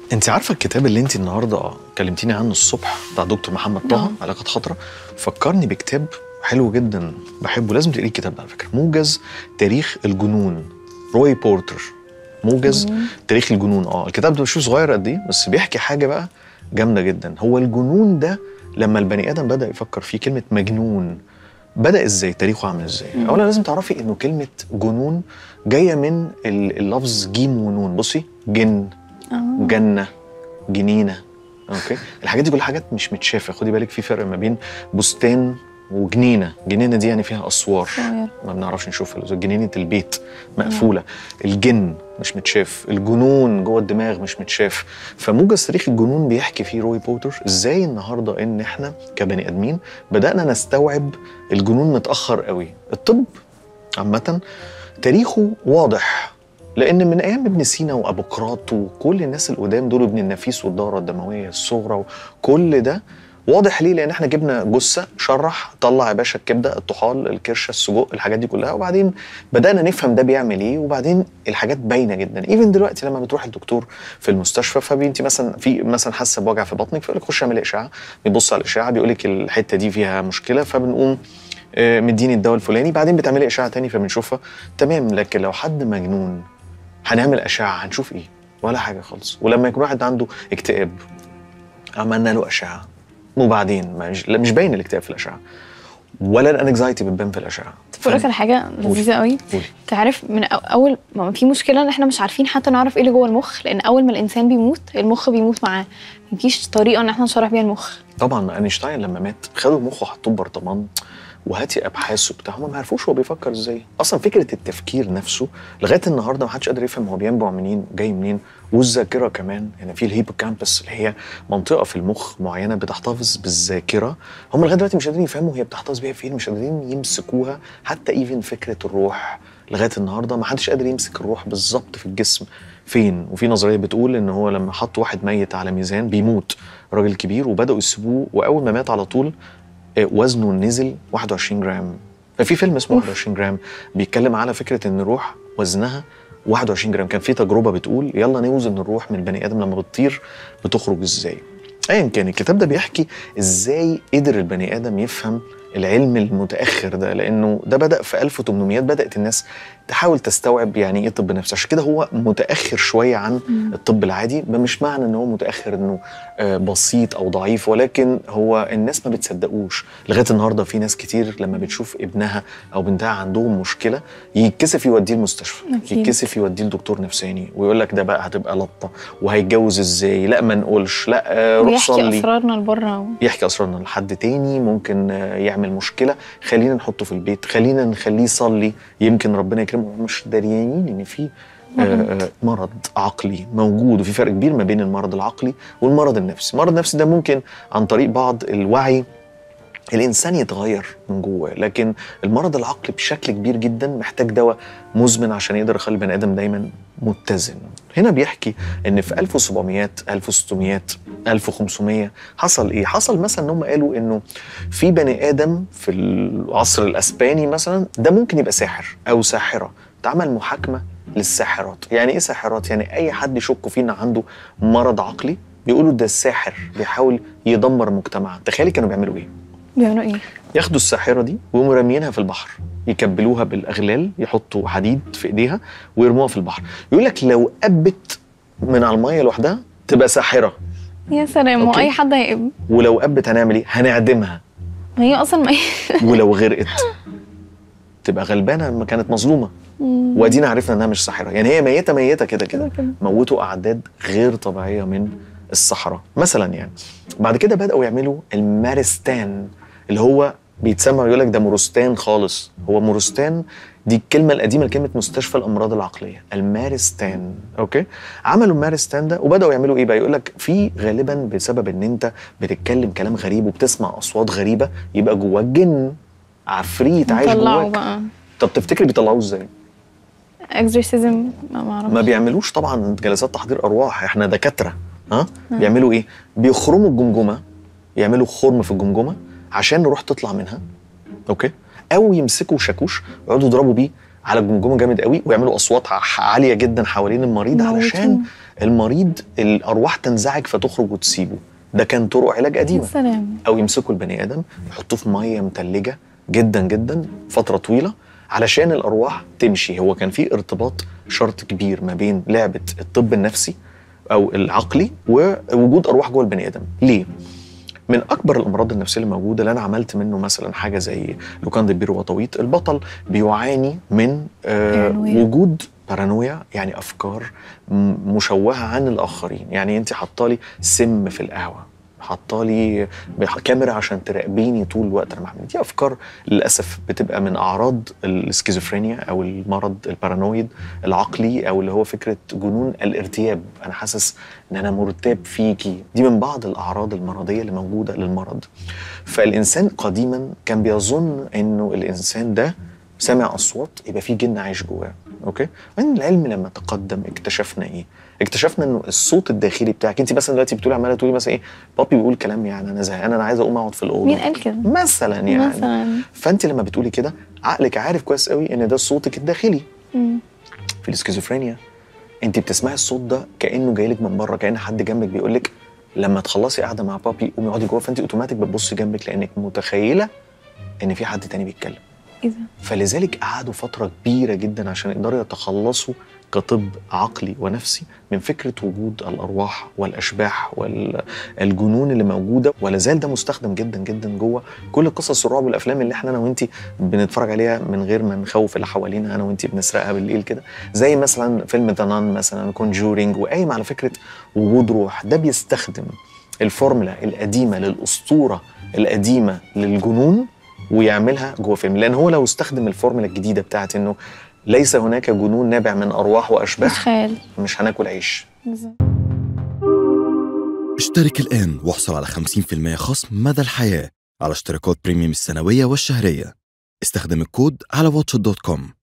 انت عارفه الكتاب اللي انت النهارده كلمتيني عنه الصبح بتاع دكتور محمد طه آه. علاقات خطره فكرني بكتاب حلو جدا بحبه لازم تقري الكتاب ده على فكره موجز تاريخ الجنون روي بورتر موجز تاريخ الجنون اه الكتاب ده مش صغير قد ايه بس بيحكي حاجه بقى جامده جدا هو الجنون ده لما البني ادم بدا يفكر فيه كلمه مجنون بدا ازاي تاريخه عامل ازاي اولا لازم تعرفي انه كلمه جنون جايه من ال- اللفظ جيم ونون بصي جن اه جنه جنينه اوكي الحاجات دي كل حاجات مش متشافه خدي بالك في فرق ما بين بستان وجنينه جنينه دي يعني فيها اسوار صغير. ما بنعرفش نشوفها زي جنينه البيت مقفوله الجن مش متشاف الجنون جوه الدماغ مش متشاف فموجز تاريخ الجنون بيحكي فيه روي بوتر ازاي النهارده ان احنا كبني ادمين بدانا نستوعب الجنون متاخر قوي الطب عامه تاريخه واضح لان من ايام ابن سينا وابوقراط وكل الناس القدام دول ابن النفيس والدوره الدمويه الصغرى وكل ده واضح ليه لان احنا جبنا جثه شرح طلع يا باشا الكبده الطحال الكرشه السجق الحاجات دي كلها وبعدين بدانا نفهم ده بيعمل ايه وبعدين الحاجات باينه جدا ايفن دلوقتي لما بتروح الدكتور في المستشفى فانت مثلا في مثلا حاسه بوجع في بطنك فيقول لك خش اعمل اشعه بيبص على الاشعه بيقول لك الحته دي فيها مشكله فبنقوم آه، مديني الدواء الفلاني بعدين بتعملي اشعه تاني فبنشوفها تمام لكن لو حد مجنون هنعمل اشعه هنشوف ايه ولا حاجه خالص ولما يكون واحد عنده اكتئاب عملنا له اشعه وبعدين مش, لا مش باين الاكتئاب في الاشعه ولا الانكزايتي بتبان في الاشعه بقول لك على حاجه لذيذه قوي قولي. تعرف من أو- اول ما في مشكله ان احنا مش عارفين حتى نعرف ايه اللي جوه المخ لان اول ما الانسان بيموت المخ بيموت معاه مفيش طريقه ان احنا نشرح بيها المخ طبعا ما اينشتاين لما مات خدوا مخه حطوه ببرطمان وهاتي ابحاثه بتاع هم ما عرفوش هو بيفكر ازاي اصلا فكره التفكير نفسه لغايه النهارده ما حدش قادر يفهم هو بينبع منين جاي منين والذاكره كمان يعني في الهيبوكامبس اللي هي منطقه في المخ معينه بتحتفظ بالذاكره هم لغايه دلوقتي مش قادرين يفهموا هي بتحتفظ بيها فين مش قادرين يمسكوها حتى ايفن فكره الروح لغايه النهارده ما حدش قادر يمسك الروح بالظبط في الجسم فين وفي نظريه بتقول ان هو لما حط واحد ميت على ميزان بيموت راجل كبير وبداوا يسيبوه واول ما مات على طول آه، وزنه نزل 21 جرام ففي فيلم اسمه 21 جرام بيتكلم على فكره ان الروح وزنها 21 جرام كان في تجربه بتقول يلا نوزن الروح من البني ادم لما بتطير بتخرج ازاي ايا كان الكتاب ده بيحكي ازاي قدر البني ادم يفهم العلم المتاخر ده لانه ده بدا في 1800 بدات الناس تحاول تستوعب يعني ايه طب نفسي عشان كده هو متاخر شويه عن الطب العادي ده مش معنى ان هو متاخر انه آه، بسيط او ضعيف ولكن هو الناس ما بتصدقوش لغايه النهارده في ناس كتير لما بتشوف ابنها او بنتها عندهم مشكله يتكسف يوديه المستشفى أكيد. يتكسف يوديه لدكتور نفساني ويقول لك ده بقى هتبقى لطه وهيتجوز ازاي لا ما نقولش لا آه، روح ويحكي صلي اسرارنا لبره يحكي اسرارنا لحد تاني ممكن آه، يعمل مشكله خلينا نحطه في البيت خلينا نخليه يصلي يمكن ربنا يكرمه مش دريانين ان في آه، آه، مرض عقلي موجود وفي فرق كبير ما بين المرض العقلي والمرض النفسي المرض النفسي ده ممكن عن طريق بعض الوعي الانسان يتغير من جوه لكن المرض العقلي بشكل كبير جدا محتاج دواء مزمن عشان يقدر يخلي البني ادم دايما متزن هنا بيحكي ان في 1700 1600 1500 حصل ايه حصل مثلا ان هم قالوا انه في بني ادم في العصر الاسباني مثلا ده ممكن يبقى ساحر او ساحره اتعمل محاكمه للساحرات يعني ايه ساحرات يعني اي حد يشكوا فيه ان عنده مرض عقلي بيقولوا ده الساحر بيحاول يدمر مجتمع تخيلي كانوا بيعملوا ايه بيعملوا ايه؟ ياخدوا الساحره دي ويقوموا راميينها في البحر يكبلوها بالاغلال يحطوا حديد في ايديها ويرموها في البحر يقول لك لو قبت من على الميه لوحدها تبقى ساحره يا سلام هو أوكي. اي حد هيقب ولو قبت هنعمل ايه هنعدمها ما هي اصلا ما ولو غرقت تبقى غلبانه لما كانت مظلومه وادينا عرفنا انها مش ساحره يعني هي ميته ميته كده كده كده كده. موتوا اعداد غير طبيعيه من الصحراء مثلا يعني بعد كده بداوا يعملوا المارستان اللي هو بيتسمى يقول لك ده مورستان خالص هو مورستان دي الكلمه القديمه لكلمه مستشفى الامراض العقليه المارستان اوكي عملوا المارستان ده وبداوا يعملوا ايه بقى يقول لك في غالبا بسبب ان انت بتتكلم كلام غريب وبتسمع اصوات غريبه يبقى جواك جن عفريت عايش طلعوا جواك بقى طب تفتكري بيطلعوه ازاي اكزورسيزم ما معرفش ما بيعملوش طبعا جلسات تحضير ارواح احنا دكاتره ها بيعملوا ايه بيخرموا الجمجمه يعملوا خرم في الجمجمه عشان الروح تطلع منها اوكي او يمسكوا شاكوش ويقعدوا يضربوا بيه على الجمجمه جامد قوي ويعملوا اصوات ع- عاليه جدا حوالين المريض موتوه. علشان المريض الارواح تنزعج فتخرج وتسيبه ده كان طرق علاج يا قديمه سلام او يمسكوا البني ادم يحطوه في ميه متلجه جدا جدا فتره طويله علشان الارواح تمشي هو كان في ارتباط شرط كبير ما بين لعبه الطب النفسي او العقلي ووجود ارواح جوه البني ادم ليه من اكبر الامراض النفسيه اللي موجوده اللي انا عملت منه مثلا حاجه زي لوكان بيرو وطويت البطل بيعاني من آه بارانويا. وجود بارانويا يعني افكار م- مشوهه عن الاخرين يعني انت حطالي سم في القهوه حطالي بح- كاميرا عشان تراقبيني طول الوقت انا بعمل دي افكار للاسف بتبقى من اعراض السكيزوفرينيا او المرض البارانويد العقلي او اللي هو فكره جنون الارتياب انا حاسس ان انا مرتاب فيكي دي من بعض الاعراض المرضيه اللي موجوده للمرض فالانسان قديما كان بيظن انه الانسان ده سامع اصوات يبقى في جن عايش جواه اوكي وبعدين العلم لما تقدم اكتشفنا ايه اكتشفنا انه الصوت الداخلي بتاعك انت مثلا دلوقتي بتقولي عماله تقولي مثلا ايه بابي بيقول كلام يعني انا زهقان انا عايزه اقوم اقعد في الاوضه مين قال كده؟ مثلا يعني مثلا فانت لما بتقولي كده عقلك عارف كويس قوي ان ده صوتك الداخلي مم. في الاسكيزوفرينيا انت بتسمعي الصوت ده كانه جاي لك من بره كان حد جنبك بيقول لك لما تخلصي قاعده مع بابي قومي اقعدي جوه فانت اوتوماتيك بتبصي جنبك لانك متخيله ان في حد تاني بيتكلم ايه ده؟ فلذلك قعدوا فتره كبيره جدا عشان يقدروا يتخلصوا كطب عقلي ونفسي من فكره وجود الارواح والاشباح والجنون اللي موجوده ولا زال ده مستخدم جدا جدا جوه كل قصص الرعب والافلام اللي احنا انا وانت بنتفرج عليها من غير ما نخوف اللي حوالينا انا وانت بنسرقها بالليل كده زي مثلا فيلم ذا نان مثلا كونجورينج وقايم على فكره وجود روح ده بيستخدم الفورمولا القديمه للاسطوره القديمه للجنون ويعملها جوه فيلم لان هو لو استخدم الفورمولا الجديده بتاعت انه ليس هناك جنون نابع من ارواح مش واشباح خيال مش هناكل عيش بالظبط. اشترك الآن واحصل على 50% خصم مدى الحياة على اشتراكات بريميوم السنوية والشهرية استخدم الكود على واتش دوت كوم